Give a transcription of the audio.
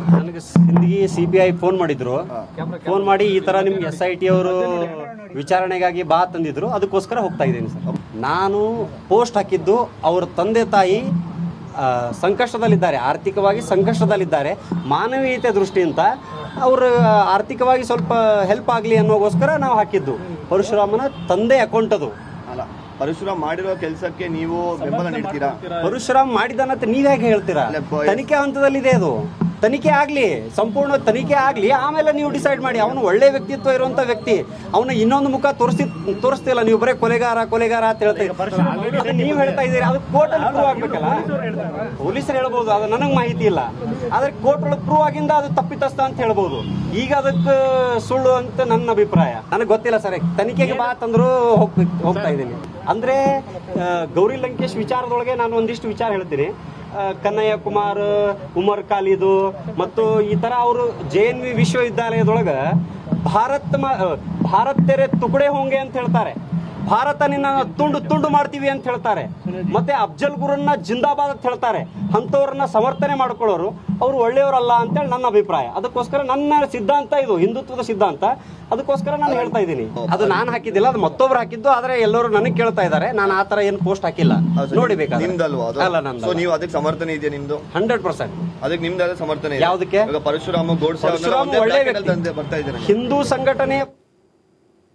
ನನಗೆ ಹಿಂದಿಗೆ C B I phone ಮಾಡಿದ್ರು ಫೋನ್ ಮಾಡಿ ಈ ತರ ನಿಮ್ಗೆ ಎಸ್ ಐ ಟಿ ಅವರು ವಿಚಾರಣೆಗಾಗಿ ಬಾ ತಂದಿದ್ರು ಅದಕ್ಕೋಸ್ಕರ ಹೋಗ್ತಾ ಇದ್ದೀನಿ ಸರ್ ನಾನು ಪೋಸ್ಟ್ ಹಾಕಿದ್ದು ಅವ್ರ ತಂದೆ ತಾಯಿ ಆ, ಸಂಕಷ್ಟದಲ್ಲಿದ್ದಾರೆ ಆರ್ಥಿಕವಾಗಿ ಸಂಕಷ್ಟದಲ್ಲಿದ್ದಾರೆ ಮಾನವೀಯತೆ ದೃಷ್ಟಿಯಿಂದ ಅವರು ಆರ್ಥಿಕವಾಗಿ ಸ್ವಲ್ಪ ಹೆಲ್ಪ್ ಆಗಲಿ ಅನ್ನೋಗೋಸ್ಕರ ನಾವು ಹಾಕಿದ್ದು ಪರಶುರಾಮನ ತಂದೆ ಅಕೌಂಟ್ ಅದು ಅಲ್ಲ ಪರಶುರಾಮ್ ಮಾಡಿರೋ ಕೆಲಸಕ್ಕೆ ನೀವು ಬೆಂಬಲ ನೀಡ್ತೀರಾ ಪರಶುರಾಮ್ ಮಾಡಿದಾನಂತ ನೀವ್ ಹೇಗೆ ಹೇಳ್ತೀರಾ ಅಲ್ಲ, ಬ- ತನಿಖೆ ಹಂತದಲ್ಲಿದೆ ಅದು ತನಿಖೆ ಆಗ್ಲಿ ಸಂಪೂರ್ಣ ತನಿಖೆ ಆಗ್ಲಿ ಆಮೇಲೆ ನೀವು ಡಿಸೈಡ್ ಮಾಡಿ ಅವನು ಒಳ್ಳೆ ವ್ಯಕ್ತಿತ್ವ ಇರುವಂತ ವ್ಯಕ್ತಿ ಅವನ ಇನ್ನೊಂದು ಮುಖ ತೋರಿಸಿ ತೋರಿಸ್ತಿಲ್ಲ ನೀವು ಬರೇ ಕೊಲೆಗಾರ ಕೊಲೆಗಾರ ಅಂತ ಹೇಳ್ತಾ ಇದ್ದೀರಿ ನೀವು ಹೇಳ್ತಾ ಇದ್ದೀರಿ ಅದು ಕೋರ್ಟ್ ಅಲ್ಲಿ ಪ್ರೂವ್ ಆಗ್ಬೇಕಲ್ಲ ಪೊಲೀಸರು ಹೇಳ್ಬೋದು ಅದು ನನಗೆ ಮಾಹಿತಿ ಇಲ್ಲ ಆದ್ರೆ ಕೋರ್ಟ್ ಒಳಗೆ ಪ್ರೂವ್ ಆಗಿಂದ ಅದು ತಪ್ಪಿತಸ್ಥ ಅಂತ ಹೇಳ್ಬೋದು ಈಗ ಅದಕ್ಕೆ ಸುಳ್ಳು ಅಂತ ನನ್ನ ಅಭಿಪ್ರಾಯ ನನಗೆ ಗೊತ್ತಿಲ್ಲ ಸರ್ ತನಿಖೆಗೆ ಬಾ ತಂದ್ರು ಹೋಗ್ ಹೋಗ್ತಾ ಇದ್ದೀನಿ ಅಂದ್ರೆ ಆ, ಗೌರಿ ಲಂಕೇಶ್ ವಿಚಾರದೊಳಗೆ ನಾನು ಒಂದಿಷ್ಟು ವಿಚಾರ ಹೇಳ್ತೀನಿ ಆ, ಕನ್ನಯ್ಯ ಕುಮಾರ್ ಉಮರ್ ಖಾಲಿದು ಮತ್ತು ಈ ತರ ಅವರು ಜೆ ಎನ್ ವಿ ವಿಶ್ವವಿದ್ಯಾಲಯದೊಳಗ ಭಾರತ್ ಮ- ಆ, ಭಾರತ್ ತೆರೆ ತುಕಡೆ ಹೋಂಗೆ ಅಂತ ಹೇಳ್ತಾರೆ ಭಾರತ ನಿನ್ನ ತುಂಡು ತುಂಡು ಮಾಡ್ತೀವಿ ಅಂತ ಹೇಳ್ತಾರೆ ಮತ್ತೆ ಅಫ್ಜಲ್ ಗುರನ್ನ ಜಿಂದಾಬಾದ್ ಅಂತ ಹೇಳ್ತಾರೆ ಅಂಥವ್ರನ್ನ ಸಮರ್ಥನೆ ಮಾಡ್ಕೊಳ್ಳೋರು ಅವ್ರು ಒಳ್ಳೆಯವರಲ್ಲ ಅಂತೇಳಿ ನನ್ನ ಅಭಿಪ್ರಾಯ ಅದಕ್ಕೋಸ್ಕರ ನನ್ನ ಸಿದ್ಧಾಂತ ಇದು ಹಿಂದುತ್ವದ ಸಿದ್ಧಾಂತ ಅದಕ್ಕೋಸ್ಕರ ನಾನು ಹೇಳ್ತಾ ಇದ್ದೀನಿ ಅದು ನಾನು ಹಾಕಿದ್ದಿಲ್ಲ ಅದು ಮತ್ತೊಬ್ರು ಹಾಕಿದ್ದು ಆದ್ರೆ ಎಲ್ಲರೂ ನನಗೆ ಕೇಳ್ತಾ ಇದ್ದಾರೆ ನಾನು ಆ ತರ ಏನು ಪೋಸ್ಟ್ ಹಾಕಿಲ್ಲ ನೋಡಿ ಬೇಕಾದ್ರೆ ನಿಮ್ದಲ್ವಾ ಅದು ಅಲ್ಲ ಸೊ ನಂದು ನೀವು ಅದಕ್ಕೆ ಸಮರ್ಥನೆ ಇದೆಯಾ ನಿಮ್ದು ಹಂಡ್ರೆಡ್ ಪರ್ಸೆಂಟ್ ಅದಕ್ಕೆ ನಿಮ್ದಾದ ಸಮರ್ಥನೆ ಇದೆ? ಯಾವ್ದಕ್ಕೆ? ಇವಾಗ ಪರಶುರಾಮ ಗೋಡ್ಸೆ ಅವ್ರನ್ನೆಲ್ಲ ಪರಶುರಾಮ ಒಂದೇ ಒಳ್ಳೆ bracket ಅಲ್ಲಿ ವ್ಯಕ್ತಿ. ತಂದೆ ಬರ್ತಾ ಇದ್ದಾರೆ ಹಿಂದೂ ಸಂಘಟನೆ